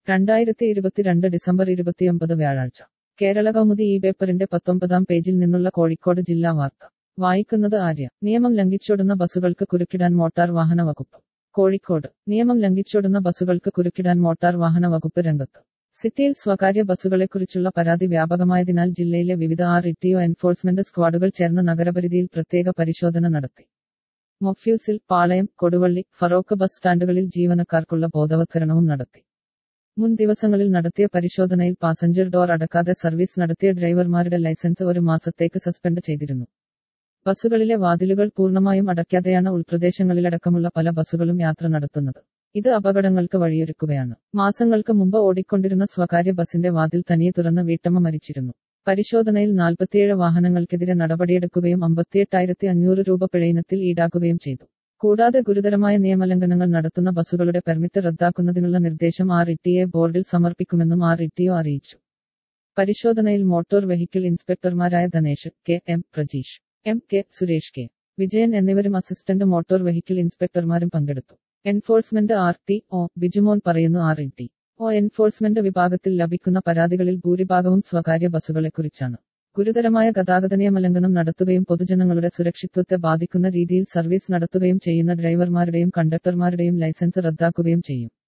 രണ്ടായിരത്തി ഇരുപത്തിരണ്ട് ഡിസംബർ ഇരുപത്തിയൊമ്പത് വ്യാഴാഴ്ച കേരള കൗമുദി ഈ പേപ്പറിന്റെ പത്തൊമ്പതാം പേജിൽ നിന്നുള്ള കോഴിക്കോട് ജില്ലാ വാർത്ത വായിക്കുന്നത് ആര്യ നിയമം ലംഘിച്ചോടുന്ന ബസ്സുകൾക്ക് കുരുക്കിടാൻ മോട്ടാർ വാഹന വകുപ്പ് കോഴിക്കോട് നിയമം ലംഘിച്ചോടുന്ന ബസ്സുകൾക്ക് കുരുക്കിടാൻ മോട്ടാർ വാഹന വകുപ്പ് രംഗത്ത് സിറ്റിയിൽ സ്വകാര്യ ബസ്സുകളെക്കുറിച്ചുള്ള പരാതി വ്യാപകമായതിനാൽ ജില്ലയിലെ വിവിധ ആർ ഇട്ടിഒ എൻഫോഴ്സ്മെന്റ് സ്ക്വാഡുകൾ ചേർന്ന നഗരപരിധിയിൽ പ്രത്യേക പരിശോധന നടത്തി മൊഫ്യൂസിൽ പാളയം കൊടുവള്ളി ഫറോക്ക് ബസ് സ്റ്റാൻഡുകളിൽ ജീവനക്കാർക്കുള്ള ബോധവത്കരണവും നടത്തി മുൻ ദിവസങ്ങളിൽ നടത്തിയ പരിശോധനയിൽ പാസഞ്ചർ ഡോർ അടക്കാതെ സർവീസ് നടത്തിയ ഡ്രൈവർമാരുടെ ലൈസൻസ് ഒരു മാസത്തേക്ക് സസ്പെൻഡ് ചെയ്തിരുന്നു ബസ്സുകളിലെ വാതിലുകൾ പൂർണ്ണമായും അടയ്ക്കാതെയാണ് ഉൾപ്രദേശങ്ങളിലടക്കമുള്ള പല ബസ്സുകളും യാത്ര നടത്തുന്നത് ഇത് അപകടങ്ങൾക്ക് വഴിയൊരുക്കുകയാണ് മാസങ്ങൾക്ക് മുമ്പ് ഓടിക്കൊണ്ടിരുന്ന സ്വകാര്യ ബസിന്റെ വാതിൽ തനിയെ തുറന്ന് വീട്ടമ്മ മരിച്ചിരുന്നു പരിശോധനയിൽ നാൽപ്പത്തിയേഴ് വാഹനങ്ങൾക്കെതിരെ നടപടിയെടുക്കുകയും അമ്പത്തിയെട്ടായിരത്തി അഞ്ഞൂറ് രൂപ പിഴയിനത്തിൽ ഈടാക്കുകയും ചെയ്തു കൂടാതെ ഗുരുതരമായ നിയമലംഘനങ്ങൾ നടത്തുന്ന ബസ്സുകളുടെ പെർമിറ്റ് റദ്ദാക്കുന്നതിനുള്ള നിർദ്ദേശം ആർ ഇട്ടിയെ ബോർഡിൽ സമർപ്പിക്കുമെന്നും ആർ ഇട്ടിഒ അറിയിച്ചു പരിശോധനയിൽ മോട്ടോർ വെഹിക്കിൾ ഇൻസ്പെക്ടർമാരായ Dhanesh K M Prajeesh M K Suresh K Vijayan എന്നിവരും അസിസ്റ്റന്റ് മോട്ടോർ വെഹിക്കിൾ ഇൻസ്പെക്ടർമാരും പങ്കെടുത്തു enforcement R T O Bijumon പറയുന്നു R E T O enforcement വിഭാഗത്തിൽ ലഭിക്കുന്ന പരാതികളിൽ ഭൂരിഭാഗവും സ്വകാര്യ ബസ്സുകളെക്കുറിച്ചാണ് ഗുരുതരമായ ഗതാഗത നിയമലംഘനം നടത്തുകയും പൊതുജനങ്ങളുടെ സുരക്ഷിത്വത്തെ ബാധിക്കുന്ന രീതിയിൽ സർവീസ് നടത്തുകയും ചെയ്യുന്ന ഡ്രൈവർമാരുടെയും കണ്ടക്ടർമാരുടെയും ലൈസൻസ് റദ്ദാക്കുകയും ചെയ്യും